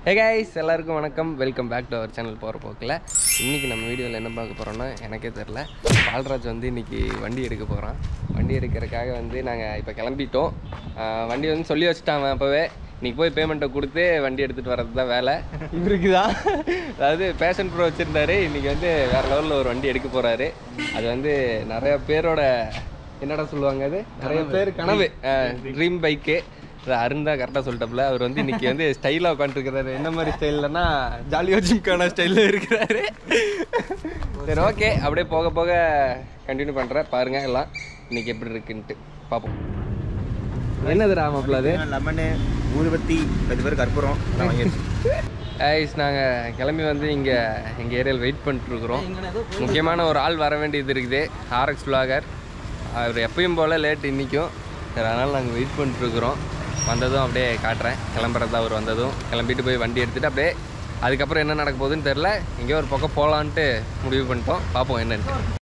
ஹே guys எல்லாருக்கும் வணக்கம் welcome back to our channel போகிற போக்கில் இன்றைக்கி நம்ம வீடியோவில் என்ன பார்க்க போகிறோம்னா எனக்கே தெரில பால்ராஜ் வந்து இன்றைக்கி வண்டி எடுக்க போகிறான் வண்டி எடுக்கிறதுக்காக வந்து நாங்கள் இப்போ கிளம்பிட்டோம் ஆஹ் வண்டி வந்து சொல்லி வச்சுட்டாங்க அப்போவே இன்றைக்கி போய் பேமெண்ட்டை கொடுத்து வண்டி எடுத்துகிட்டு வர்றது தான் வேலை இவருக்கு தான் அதாவது பேஷன் ப்ரோ வச்சுருந்தாரு இன்றைக்கி வந்து வேறு லெவலில் ஒரு வண்டி எடுக்க போகிறாரு அது வந்து நிறைய பேரோட என்னடா சொல்லுவாங்க அது நிறைய பேர் கனவு ட்ரீம் பைக்கு அருந்தா கரெக்டாக சொல்லிட்டப்பல அவர் வந்து இன்னைக்கு வந்து ஸ்டைலாக உட்காந்துருக்கிறாரு என்ன மாதிரி ஸ்டைல்லனா ஜாலியோ ஜிம்கான ஸ்டைலில் இருக்கிறாரு சரி ஓகே அப்படியே போக போக கண்டினியூ பண்ணுறேன் பாருங்க எல்லாம் இன்னைக்கு எப்படி இருக்குன்ட்டு பார்ப்போம் என்னது ராமப்பில் அது லெமனு ஊதுபத்தி பத்து பேர் கற்பூரம் எல்லாம் வாங்கிடுச்சு ஐஸ் நாங்கள் கிளம்பி வந்து இங்கே எங்கள் ஏரியாவில் வெயிட் பண்ணிட்டுருக்குறோம் முக்கியமான ஒரு ஆள் வர வேண்டியது இருக்குது ஆர்எக்ஸ் vlogger அவர் எப்பயும் போல் லேட் இன்றைக்கும் சரி அதனால் நாங்கள் வெயிட் பண்ணிட்டுருக்குறோம் வந்ததும் அப்படியே காட்டுறேன் கிளம்புறதா அவர் வந்ததும் கிளம்பிட்டு போய் வண்டி எடுத்துகிட்டு அப்படியே அதுக்கப்புறம் என்ன நடக்க போகுதுன்னு தெரில எங்கேயோ ஒரு பக்கம் போகலான்ட்டு முடிவு பண்ணிட்டோம் பார்ப்போம் என்னன்ட்டு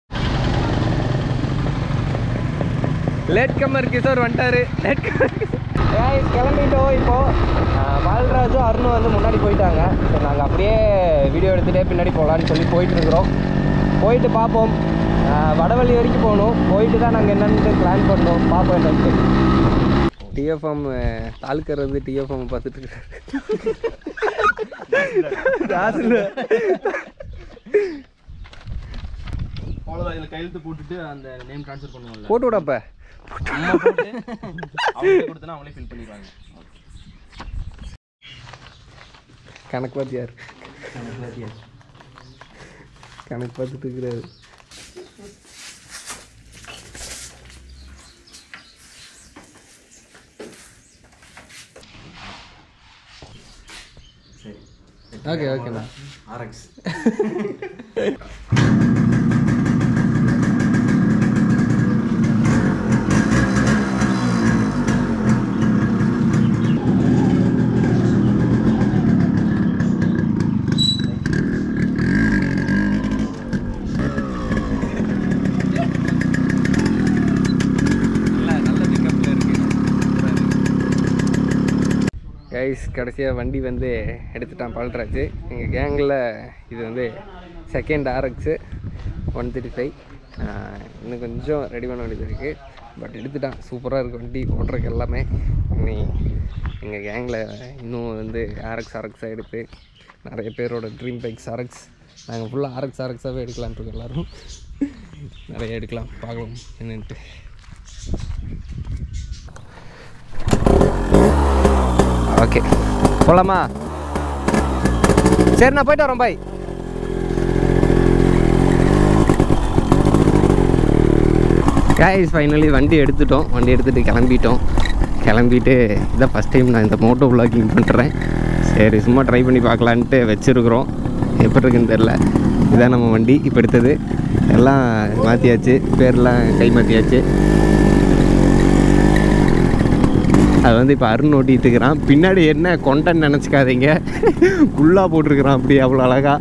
லேட் கம்மர் கிஷோர் வந்துட்டாரு லேட் கிளம்பிட்டோம் இப்போ ஆஹ் பால்ராஜும் அருணும் வந்து முன்னாடி போயிட்டாங்க சரி நாங்கள் அப்படியே வீடியோ எடுத்துகிட்டே பின்னாடி போகலான்னு சொல்லி போயிட்டு இருக்கிறோம் போயிட்டு பார்ப்போம் ஆஹ் வடவள்ளி வரைக்கும் போகணும் போயிட்டு தான் நாங்கள் என்னென்னு பிளான் பண்ணோம் பார்ப்போம் என்னன்ட்டு டிஎஃப்எம் தாலுக்கர் வந்து டிஎஃப்எம் பார்த்துட்டு இருக்காரு ராசில் அவ்வளோதான் இதில் கையெழுத்து போட்டுட்டு அந்த நேம் ட்ரான்ஸ்ஃபர் பண்ணுவோம்ல போட்டு விடப்ப நம்ம போட்டு அவங்களே கொடுத்தனா அவங்களே ஃபில் பண்ணிடுவாங்க கணக்கு பார்த்தியார் கணக்கு பார்த்துட்டு இருக்கிறாரு சரி ஓகே ஓகேண்ணா ஆர்எக்ஸ் நல்ல நல்ல பிக்கப்பில் இருக்கு கைஸ் கடைசியாக வண்டி வந்து எடுத்துட்டான் பால்ராஜ் எங்கள் கேங்கில் இது வந்து second RX one thirty five இன்னும் கொஞ்சம் ரெடி பண்ண வேண்டியது இருக்குது பட் எடுத்துட்டான் சூப்பராக இருக்குது வண்டி ஓட்டுறதுக்கு எல்லாமே நீ எங்கள் கேங்கில் இன்னும் வந்து ஆர்எக்ஸ் ஆர்எக்ஸாக எடுத்து நிறைய பேரோட ட்ரீம் பைக்ஸ் ஆர்எக்ஸ் நாங்கள் ஃபுல்லாக ஆர்எக்ஸ் ஆர்எக்ஸாகவே எடுக்கலான்ட்டு இருக்கோம் எல்லோரும் நிறைய எடுக்கலாம் பார்க்கலாம் என்னன்ட்டு ஓகே போகலாமா சரி நான் போயிட்டு வரேன் பாய் கைஸ் ஃபைனலி வண்டி எடுத்துட்டோம் வண்டி எடுத்துகிட்டு கிளம்பிட்டோம் கிளம்பிட்டு இதான் ஃபஸ்ட் டைம் நான் இந்த மோட்டோ vlogging பண்ணுறேன் சரி சும்மா ட்ரை பண்ணி பார்க்கலான்ட்டு வச்சுருக்குறோம் எப்படி இருக்குன்னு தெரில இதான் நம்ம வண்டி இப்போ எடுத்தது எல்லாம் மாற்றியாச்சு பேர்லாம் கை மாற்றியாச்சு அது வந்து இப்போ அருண் ஓட்டிகிட்டு இருக்கிறான் பின்னாடி என்ன கொண்டன்னு நினச்சிக்காதீங்க ஃபுல்லாக போட்டிருக்கிறான் அப்படி அவ்வளோ அழகா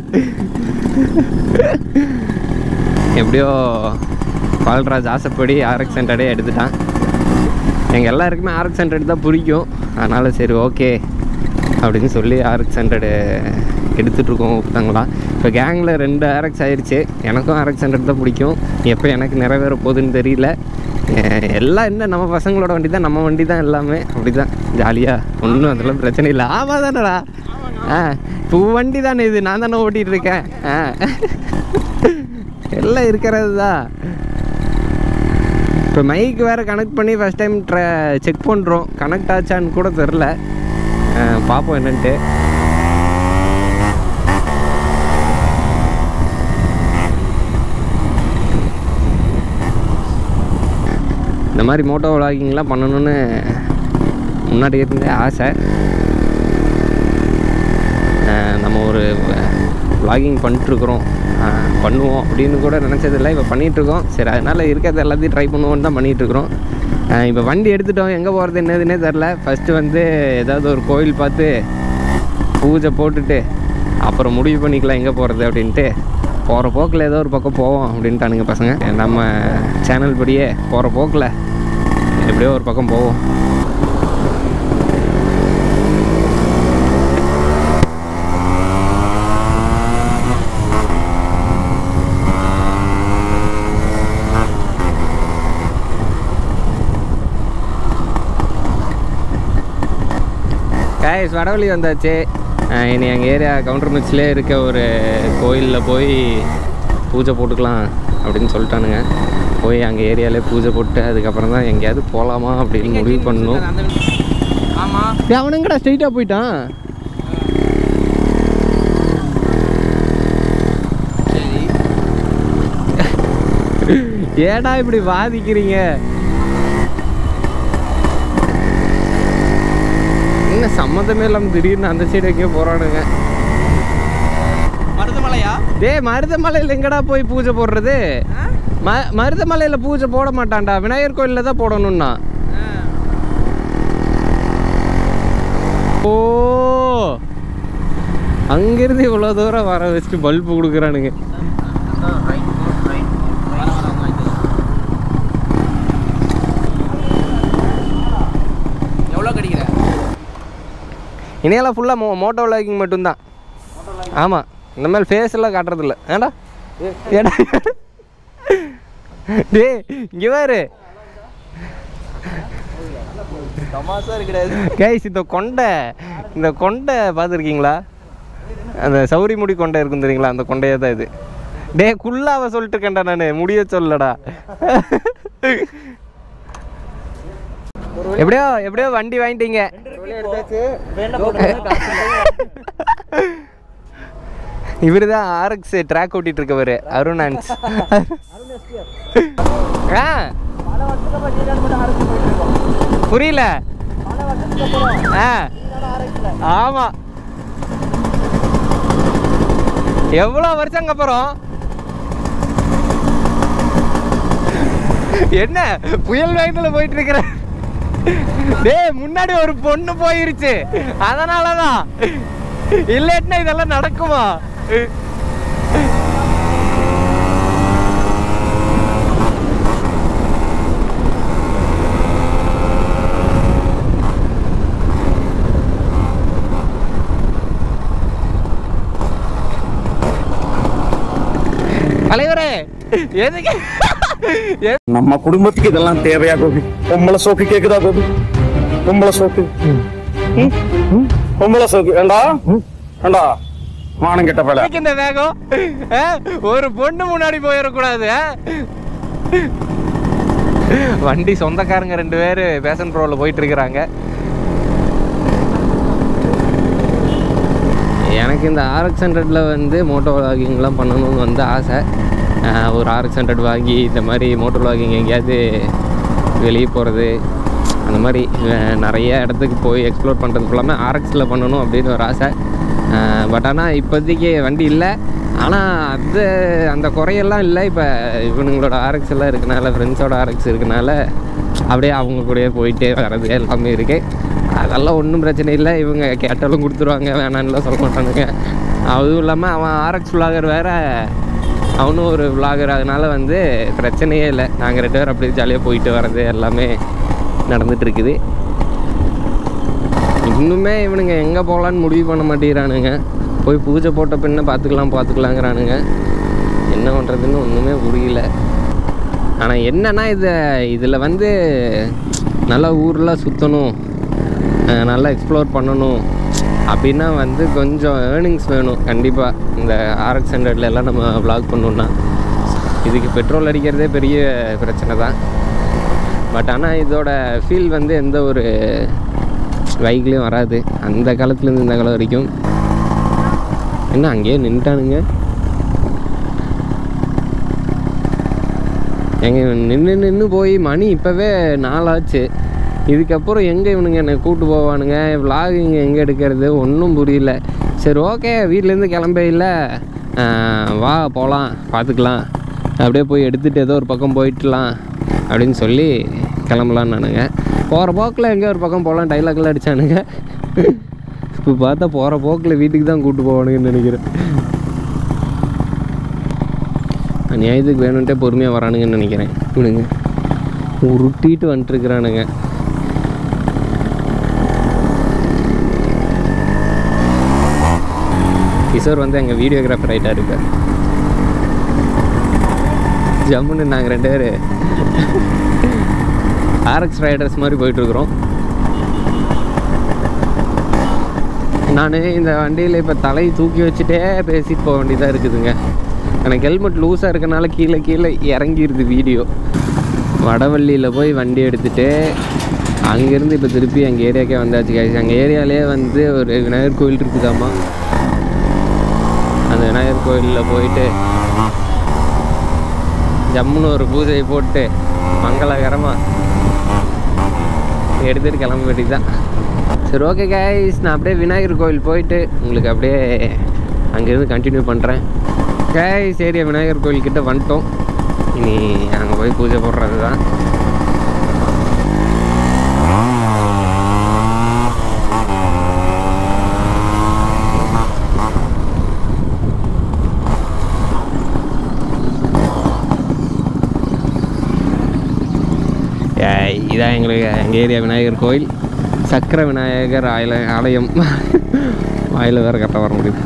எப்படியோ பால்ராஜ் ஆசைப்படி ஆர்எக்ஸ் ஹண்ட்ரடே எடுத்துட்டான் எங்கள் எல்லாருக்குமே ஆர்எக்ஸ் ஹண்ட்ரட் தான் பிடிக்கும் அதனால் சரி ஓகே அப்படின்னு சொல்லி ஆர்எக்ஸ் ஹண்ட்ரடு எடுத்துகிட்ருக்கோம் ஒருத்தங்களாம் இப்போ கேங்கில் ரெண்டு ஆர்எக்ஸ் ஆயிடுச்சு எனக்கும் ஆர்எக்ஸ் ஹண்ட்ரட் தான் பிடிக்கும் எப்போ எனக்கு நிறைவேற போகுதுன்னு தெரியல அஹ் எல்லாம் என்ன நம்ம பசங்களோட வண்டி தான் நம்ம வண்டி தான் எல்லாமே அப்படி தான் ஜாலியாக ஒன்றும் அதெல்லாம் பிரச்சனை இல்லை ஆமாம் தானடா ஆ இப்போ உன் வண்டி தானே இது நான் தானே ஓட்டிகிட்டு இருக்கேன் ஆ எல்லாம் இருக்கிறது தான் இப்போ மைக் வேறு கனெக்ட் பண்ணி ஃபஸ்ட் டைம் ட்ர செக் பண்ணுறோம் கனெக்ட் ஆச்சான்னு கூட தெரில பார்ப்போம் என்னன்ட்டு இந்த மாதிரி மோட்டோ விளாகிங்லாம் பண்ணணும்னு முன்னாடி இருந்தே ஆசை அஹ் நம்ம ஒரு vlogging பண்ணிட்டுருக்குறோம் பண்ணுவோம் அப்படின்னு கூட நினச்சதில்ல இப்போ பண்ணிகிட்ருக்கோம் சரி அதனால் இருக்கிறது எல்லாத்தையும் ட்ரை பண்ணுவோன்னு தான் பண்ணிகிட்ருக்குறோம் இப்போ வண்டி எடுத்துட்டோம் எங்கே போகிறது என்னதுன்னே தெரில ஃபஸ்ட்டு வந்து ஏதாவது ஒரு கோயில் பார்த்து பூஜை போட்டுட்டு அப்புறம் முடிவு பண்ணிக்கலாம் எங்கே போகிறது அப்படின்ட்டு போகிற போக்கில் ஏதோ ஒரு பக்கம் போவோம் அப்படின்ட்டானுங்க பசங்க நம்ம சேனல் படியே போகிற போக்கில் எப்படியோ ஒரு பக்கம் போவோம் காய்ஸ் வடவழி வந்தாச்சு அஹ் இனி எங்கள் ஏரியா கவுண்டர் மிக்ஸ்லேயே இருக்க ஒரு கோயிலில் போய் பூஜை போட்டுக்கலாம் அப்படின்னு சொல்லிட்டானுங்க போய் அங்கே ஏரியாவிலே பூஜை போட்டு அதுக்கப்புறம் தான் எங்கேயாவது போகலாமா அப்படின்னு முடிவு பண்ணணும் ஆமா டேய், அவன் எங்கடா ஸ்ட்ரைட்டாக போயிட்டான் சரி ஏடா இப்படி வாதிக்கிறீங்க என்ன சம்மந்தமே இல்லாமல் திடீர்னு அந்த சைடு எங்கேயோ போகிறானுங்க மருதமலையா டேய் மருதமலையில் எங்கடா போய் பூஜை போடுறது ம மருதமலையில் பூஜை போட மாட்டான்டா விநாயகர் கோயிலில் தான் போடணும்னா ஓ அங்கிருந்து இவ்வளோ தூரம் வர வச்சுட்டு பல்பு கொடுக்குறானுங்க எவ்வளோ கிடைக்கிற இனியெல்லாம் ஃபுல்லாக மோ மோட்டோ விளாகிங் மட்டும்தான் ஆமாம் இந்த மாதிரி ஃபேஸ் எல்லாம் காட்டுறதில்ல ஏடா ஏடா டேய் இங்கே பாரு தமாசா கிடையாது கைஸ் இந்த கொண்டை இந்த கொண்டை பார்த்துருக்கீங்களா அந்த சௌரி முடி கொண்டை இருக்கும் தெரியுங்களா அந்த கொண்டையே தான் இது டே குள்ளாவ சொல்லிட்டு இருக்கேன்டா நான் முடிய சொல்லடா எப்படியோ எப்படியோ வண்டி வாங்கிட்டீங்க இவர் தான் ஆர்எக்ஸ் ட்ராக் ஓட்டிட்டு இருக்கவர் அருணான்ஸ் ஆ புரியல ஆ ஆமா எவ்வளோ வருஷங்க அப்புறம் என்ன புயல் வேகத்துல போயிட்டு இருக்கிற டேய் முன்னாடி ஒரு பொண்ணு போயிருச்சு அதனாலதான் இல்லைன்னா இதெல்லாம் நடக்குமா தலைவரே எதுக்கு எ- நம்ம குடும்பத்துக்கு இதெல்லாம் தேவையா கோபி பொம்பளை சோக்கு கேக்குதா கோபி பொம்பளை சோக்கு ம்? ம்? பொம்பளை சோக்கு ஏண்டா ஏண்டா மானம் கெட்ட பல எதுக்கு இந்த வேகம் ஆ? ஒரு பொண்ணு முன்னாடி போயிடக்கூடாது ஆ? வண்டி சொந்தக்காரங்க ரெண்டு பேர் பேஷன் ப்ரோவில் போயிட்டு இருக்கிறாங்க எனக்கு இந்த ஆர்எக்ஸ் ஹண்ட்ரடில் வந்து மோட்டோ வாகிங்லாம் பண்ணணும்னு வந்து ஆசை ஆஹ் ஒரு ஆர்எக்ஸ் ஹண்ட்ரட் வாங்கி இந்த மாதிரி மோட்டோ வாகிங் எங்கேயாவது வெளியே போகிறது அந்த மாதிரி அஹ் நிறைய இடத்துக்கு போய் எக்ஸ்ப்ளோர் பண்ணுறது ஃபுல்லாமே ஆர்எக்ஸில் பண்ணணும் அப்படின்னு ஒரு ஆசை பட் ஆனால் இப்போதைக்கு வண்டி இல்லை ஆனால் அது அந்த குறையெல்லாம் இல்லை இப்போ இவனுங்களோட ஆர்எக்ஸ் எல்லாம் இருக்கனால ஃப்ரெண்ட்ஸோட ஆர்எக்ஸ் இருக்கனால அப்படியே அவங்க கூடயே போயிட்டே வர்றது எல்லாமே இருக்கு அதெல்லாம் ஒன்றும் பிரச்சனை இல்லை இவங்க கேட்டாலும் கொடுத்துருவாங்க வேணான்னுலாம் சொல்ல மாட்டானுங்க அதுவும் இல்லாமல் அவன் ஆர்எக்ஸ் விலாகர் வேற அவனும் ஒரு விலாகர் அதனால வந்து பிரச்சனையே இல்லை நாங்கள் ரெண்டு பேரும் அப்படியே ஜாலியாக போயிட்டு வர்றது எல்லாமே நடந்துட்டு இருக்குது இன்னுமே இவனுங்க எங்கே போகலான்னு முடிவு பண்ண மாட்டேங்கிறானுங்க போய் பூஜை போட்ட பின்ன பார்த்துக்கலாம் பார்த்துக்கலாங்கிறானுங்க என்ன பண்ணுறதுன்னு ஒன்றுமே புரியல ஆனால் என்னன்னா இதை இதில் வந்து நல்லா ஊர்லாம் சுற்றணும் அஹ் நல்லா எக்ஸ்ப்ளோர் பண்ணணும் அப்படின்னா வந்து கொஞ்சம் ஏர்னிங்ஸ் வேணும் கண்டிப்பாக இந்த ஆர்எக்ஸ் ஹண்ட்ரட்ல எல்லாம் நம்ம vlog பண்ணோம்னா இதுக்கு பெட்ரோல் அடிக்கிறதே பெரிய பிரச்சனை தான் பட் ஆனால் இதோட ஃபீல் வந்து எந்த ஒரு பைக்லேயும் வராது அந்த காலத்துலேருந்து இந்த காலம் வரைக்கும் என்ன அங்கேயே நின்ட்டானுங்க எங்க நின்று நின்று போய் மணி இப்போவே நாளாச்சு இதுக்கப்புறம் எங்கே இவனுங்க என்னை கூப்பிட்டு போவானுங்க vlogging எங்கே எடுக்கிறது ஒன்றும் புரியல சரி ஓகே வீட்டிலேருந்து கிளம்பே இல்லை வா போகலாம் பார்த்துக்கலாம் அப்படியே போய் எடுத்துகிட்டு ஏதோ ஒரு பக்கம் போயிட்டுலாம் அப்படின்னு சொல்லி கிளம்பலான்னு நானுங்க போகிற போக்கில் எங்கே ஒரு பக்கம் போகலாம் டைலாக்லாம் அடித்தானுங்க இப்போ பார்த்தா போகிற போக்கில் வீட்டுக்கு தான் கூப்பிட்டு போவானுங்கன்னு நினைக்கிறேன் நியாயத்துக்கு வேணுன்ட்டே பொறுமையாக வரானுங்கன்னு நினைக்கிறேன் இவனுங்க உருட்டிட்டு வந்துட்டுருக்குறானுங்க கிஷோர் வந்து எங்கள் வீடியோகிராஃபர் ஆகிட்டார் இப்போ ஜம்முன்னு நாங்கள் ரெண்டு பேர் ஆர்எக்ஸ் ரைடர்ஸ் மாதிரி போயிட்டுருக்குறோம் நான் இந்த வண்டியில் இப்போ தலையை தூக்கி வச்சுட்டே பேசிட்டு போக வேண்டியதாக இருக்குதுங்க எனக்கு ஹெல்மெட் லூஸாக இருக்கனால கீழே கீழே இறங்கிடுது வீடியோ வடவள்ளியில் போய் வண்டி எடுத்துகிட்டு அங்கேருந்து இப்போ திருப்பி எங்கள் ஏரியாக்கே வந்தாச்சு guys எங்கள் ஏரியாலே வந்து ஒரு விநாயகர் கோயில் இருக்குதாம்மா அந்த விநாயகர் கோயிலில் போயிட்டு ஜம்முன்னு ஒரு பூஜையை போட்டு மங்களகரமாக எடுத்துகிட்டு கிளம்ப வேண்டியதுதான் சரி ஓகே கைஸ் நான் அப்படியே விநாயகர் கோயில் போயிட்டு உங்களுக்கு அப்படியே அங்கேருந்து கண்டினியூ பண்ணுறேன் கைஸ் ஏரியா விநாயகர் கோயில்கிட்ட வந்துட்டோம் இனி அங்கே போய் பூஜை போடுறது தான் ஏய், இதான் எங்களுக்கு எங்கள் ஏரியா விநாயகர் கோயில் சக்கர விநாயகர் ஆயில ஆலயம் வாயில் வேறு கரெக்டாக வர முடியுது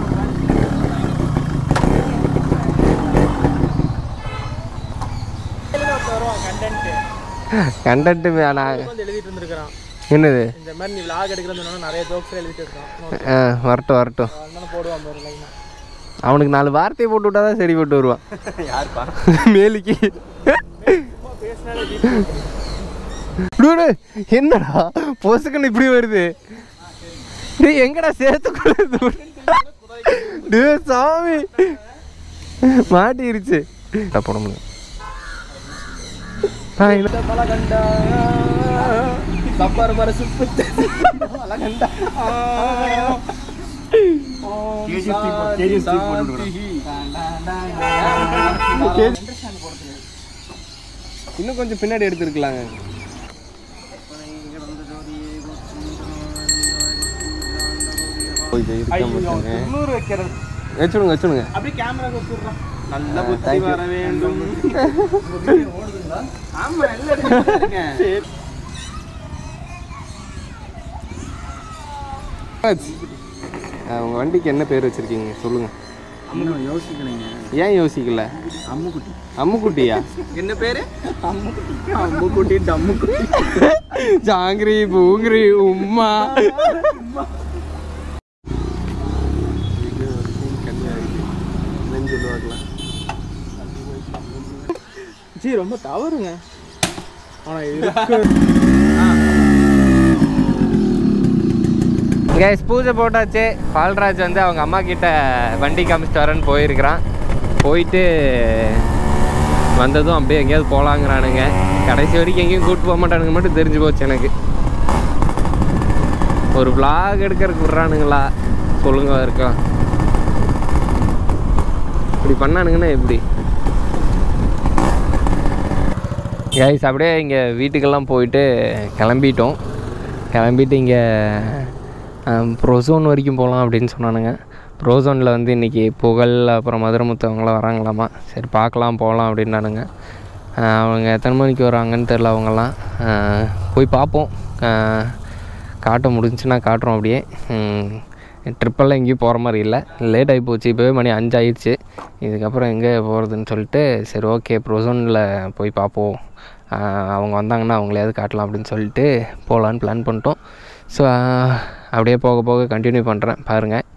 கண்டென்ட் நான் வந்து எழுதிட்டு இருந்திருக்கிறான் என்னது இந்த மாதிரி நீ விளாக் எடுக்கிறேன்னு சொன்னா நிறைய ஜோக்ஸ் எழுதிட்டு இருக்கான் ஆ வரட்டும் வரட்டும் அதனால போடுவான் பாரு லைனா அவனுக்கு நாலு வார்த்தையை போட்டு விட்டா தான் சரி போட்டு வருவான் யாருப்பா மேலிக்கு பேசினாலே டூடு என்னடா பொசுக்குன்னு இப்படி வருது டேய் எங்கடா சேர்த்துக்குள்ள டே சாமி மாட்டிருச்சு போட முடியும் ஆ, என்ன- பலகண்டா சப்பார் மர சுப்பு பலகண்டா இன்னும் கொஞ்சம் பின்னாடி எடுத்துருக்கலாங்க முன்னூறு வைக்கிறது வச்சுடுங்க வச்சுடுங்க அப்படியே கேமரா வச்சுடுறான் நல்ல ஆ, புத்தி thank you. வர வேண்டும் ஆமா எல்லாம் எடுத்துருங்க உங்க வண்டிக்கு என்ன பேர் வச்சிருக்கீங்க சொல்லுங்க இன்னும் யோசிக்கலைங்க ஏன் யோசிக்கல அம்முக்குட்டி அம்முக்குட்டியா என்ன பேரு அம்முக்குட்டி அம்முக்குட்டி டம்முக்குட்டி ஜாங்கிரி பூங்கிரி உம்மா ஜி ரொம்ப தவறுங்க ஆனா இருக்கு கேஸ் பூஜை போட்டாச்சு பால்ராஜ் வந்து அவங்க அம்மா கிட்ட வண்டி காமிச்சிட்டு வரேன்னு போயிருக்கிறான் போயிட்டு வந்ததும் அப்படியே எங்கேயாவது போகலாங்கிறானுங்க கடைசி வரைக்கும் எங்கேயும் கூப்பிட்டு போக மாட்டானுங்க மட்டும் தெரிஞ்சு போச்சு எனக்கு ஒரு vlog எடுக்கிறதுக்கு விட்றானுங்களா சொல்லுங்க இருக்கா இப்படி பண்ணானுங்கன்னா எப்படி கைஸ் அப்படியே இங்கே வீட்டுக்கெல்லாம் போயிட்டு கிளம்பிட்டோம் கிளம்பிட்டு இங்கே ப்ரோசோன் வரைக்கும் போகலாம் அப்படின்னு சொன்னானுங்க ப்ரோசோனில் வந்து இன்றைக்கி புகழ் அப்புறம் மதுரமுத்து அவங்களாம் வராங்களாமா சரி பார்க்கலாம் போகலாம் அப்படின்னானுங்க ஆஹ் அவங்க எத்தனை மணிக்கு வராங்கன்னு தெரில அவங்கெல்லாம் ஆஹ் போய் பார்ப்போம் ஆஹ் காட்ட முடிஞ்சுன்னா காட்டுறோம் அப்படியே ட்ரிப்பெல்லாம் எங்கேயும் போகிற மாதிரி இல்லை லேட் ஆகி போச்சு இப்போவே மணி அஞ்சு ஆயிடுச்சு இதுக்கப்புறம் எங்கே போகிறதுன்னு சொல்லிட்டு சரி ஓகே ப்ரோசோனில் போய் பார்ப்போம் ஆஹ் அவங்க வந்தாங்கன்னா அவங்களையாவது காட்டலாம் அப்படின்னு சொல்லிட்டு போகலான்னு பிளான் பண்ணிட்டோம் ஸோ அப்படியே போக போக கண்டினியூ பண்ணுறேன் பாருங்கள்